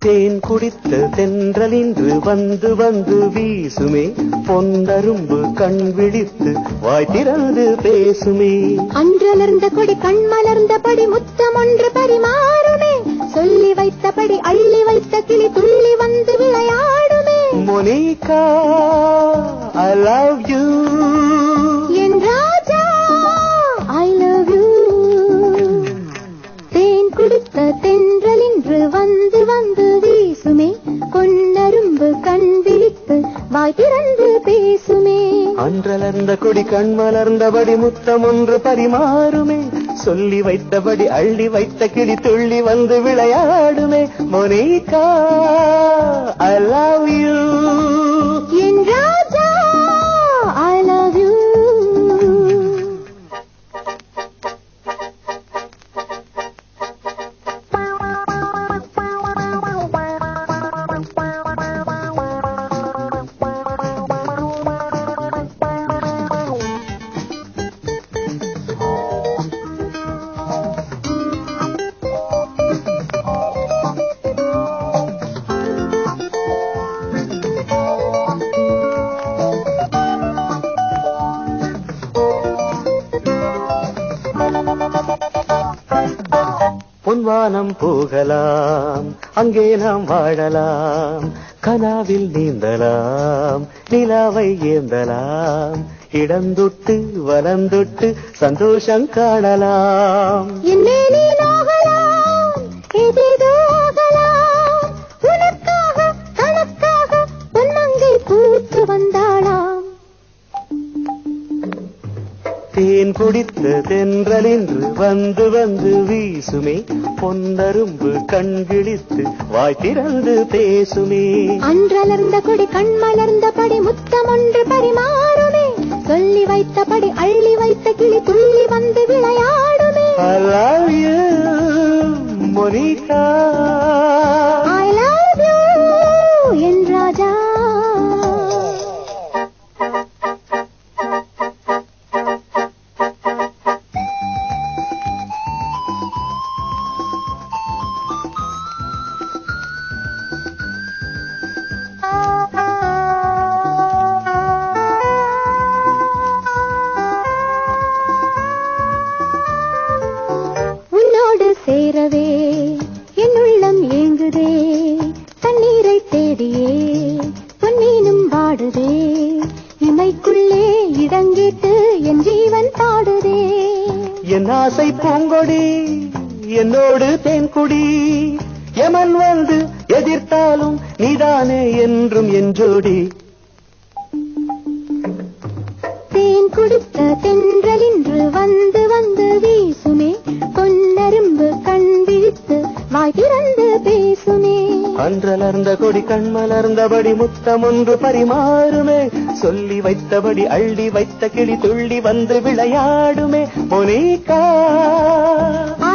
தேன் குடித்த தென்றலின்று வந்து வந்து வீசுமே பொன்னரும்பு கண் விழித்து வாய் திறந்து பேசுமே அன்றலர்ந்த கொடி கண் மலர்ந்தபடி முத்தம் ஒன்று பரிமாறுமே சொல்லி வைத்தபடி அள்ளி வைத்த கிளி துள்ளி வந்து விளையாடுமே மொனிகா ஐ லவ் யூ என் ராஜா ஐ லவ் யூ தேன் குடித்த தென்றலின்று வந்து வந்து வீசுமே பொன்னரும்பு கண் விழித்து வாய் திறந்து பேசுமே அன்றலர்ந்த கொடி கண் மலர்ந்தபடி முத்தம் ஒன்று பரிமாறுமே சொல்லி வைத்தபடி அள்ளி வைத்த கிளி துள்ளி வந்து விளையாடுமே மொனிகா ஐ லவ் யூ என் ராஜா ஐ லவ் யூ பொன்வானம் போகலாம் அங்கே நாம் வாழலாம் கனாவில் நீந்தலாம் நிலாவை ஏந்தலாம் இடந்தொட்டு வலந்தொட்டு சந்தோஷம் காணலாம் என்னே நீ நோகலாம் ஏதேதோ ஆகலாம் உனக்காக தனக்காக பொன்மங்கை பூத்து வந்தாளாம் தேன் குடித்த தென்றலின்று வந்து வந்து வீசுமே பொன்னரும்பு கண் விழித்து வாய் திறந்து பேசுமே அன்றலர்ந்த கொடி கண் மலர்ந்தபடி முத்தம் ஒன்று பரிமாறுமே சொல்லி வைத்தபடி அள்ளி வைத்த கிளி துள்ளி வந்து விளையாடுமே I love you, Monica I love you என் ராஜா உன்னோடு சேரவே என் உள்ளம் ஏங்குதே தண்ணீரை தேடியே பொன்னீனும் வாடுதே இமைக்குள்ளே இடங்கேட்டு என் ஜீவன் பாடுதே என் ஆசை பூங்கொடி என்னோடு தேன்குடி எமன் வந்து எதிர்த்தாலும் நீதானே என்றும் என் ஜோடி தேன் குடித்த தென்றலின்று வந்து வந்து வீசுமே பொன்னரும்பு கண் விழித்து வாய் திறந்து பேசுமே அன்றலர்ந்த கொடி கண் மலர்ந்தபடி முத்தம் ஒன்று பரிமாறுமே சொல்லி வைத்தபடி அள்ளி வைத்த கிளி துள்ளி வந்து விளையாடுமே மோனிகா